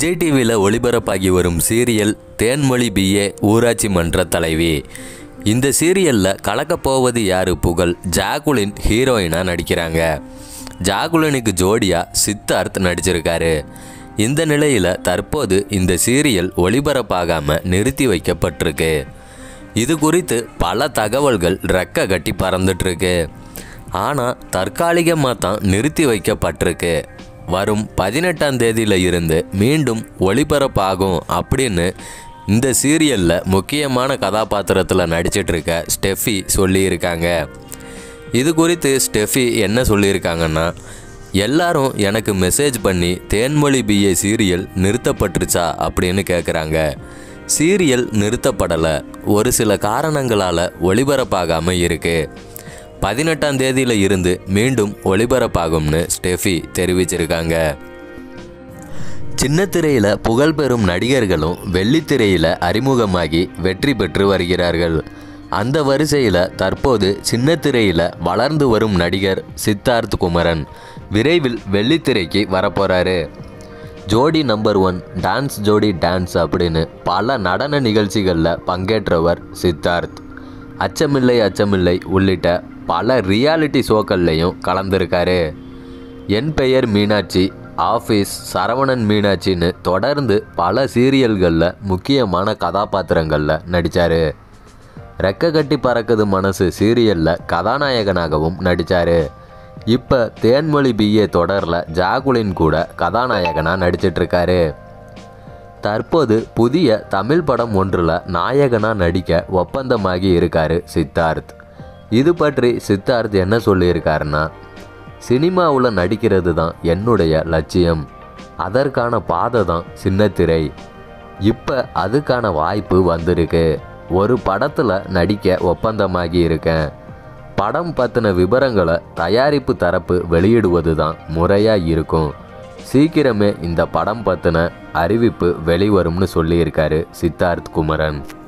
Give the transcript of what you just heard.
விஜய் டிவியில் ஒளிபரப்பாகி வரும் serial Thenmozhi BA ஊராட்சி மன்ற தலைவி இந்த சீரியலில் கலக்கப் போவது யாரு புகழ் ஜாகுலின் ஹீரோயினாக நடிக்கிறாங்க ஜாகுலினுக்கு ஜோடியாக சித்தார்த் நடிச்சிருக்காரு இந்த நிலையில் தற்போது இந்த சீரியல் ஒளிபரப்பாகாமல் நிறுத்தி வைக்கப்பட்டிருக்கு இது குறித்து பல தகவல்கள் ரெக்க கட்டி பறந்துட்டுருக்கு ஆனால் தற்காலிகமாக தான் நிறுத்தி வைக்கப்பட்டிருக்கு வரும் பதினெட்டாம் தேதியில இருந்து மீண்டும் ஒளிபரப்பாகும் அப்படின்னு இந்த சீரியலில் முக்கியமான கதாபாத்திரத்தில் நடிச்சிட்டு இருக்க ஸ்டெஃபி சொல்லியிருக்காங்க இது குறித்து ஸ்டெஃபி என்ன சொல்லியிருக்காங்கன்னா எல்லாரும் எனக்கு மெசேஜ் பண்ணி தேன்மொழி பிஏ சீரியல் நிறுத்தப்பட்டுருச்சா அப்படின்னு கேட்குறாங்க சீரியல் நிறுத்தப்படலை ஒரு சில காரணங்களால் ஒளிபரப்பாகாமல் இருக்குது பதினெட்டாம் தேதியில இருந்து மீண்டும் ஒளிபரப்பாகும்னு ஸ்டெஃபி தெரிவிச்சிருக்காங்க சின்ன திரையில புகழ்பெறும் நடிகர்களும் வெள்ளித்திரையில அறிமுகமாகி வெற்றி பெற்று வருகிறார்கள் அந்த வரிசையில் தற்போது சின்ன திரையில வளர்ந்து வரும் நடிகர் சித்தார்த் குமரன் விரைவில் வெள்ளித்திரைக்கு வரப்போறாரு Jodi number one dance Jodi dance அப்படின்னு பல நடன நிகழ்ச்சிகளில் பங்கேற்றவர் சித்தார்த் அச்சமில்லை அச்சமில்லை உள்ளிட்ட பல ரியாலிட்டி ஷோக்கள்லையும் கலந்துருக்காரு என் பெயர் மீனாட்சி ஆஃபீஸ் சரவணன் மீனாட்சின்னு தொடர்ந்து பல சீரியல்களில் முக்கியமான கதாபாத்திரங்களில் நடித்தார் ரெக்க கட்டி பறக்குது மனசு சீரியலில் கதாநாயகனாகவும் நடித்தார் இப்போ தேன்மொழி பிஏ தொடரில் ஜாகுலின் கூட கதாநாயகனாக நடிச்சிட்ருக்காரு தற்போது புதிய தமிழ் படம் ஒன்றில் நாயகனாக நடிக்க ஒப்பந்தமாகி இருக்காரு சித்தார்த் இது பற்றி சித்தார்த் என்ன சொல்லியிருக்காருன்னா சினிமாவில் நடிக்கிறது தான் என்னுடைய லட்சியம் அதற்கான பாதை தான் சின்னத்திரை இப்போ அதுக்கான வாய்ப்பு வந்திருக்கு ஒரு படத்தில் நடிக்க ஒப்பந்தமாகி இருக்கேன் படம் பற்றின விவரங்களை தயாரிப்பு தரப்பு வெளியிடுவது தான் முறையாக இருக்கும் சீக்கிரமே இந்த படம் பற்றின அறிவிப்பு வெளிவரும்னு சொல்லியிருக்காரு சித்தார்த் குமரன்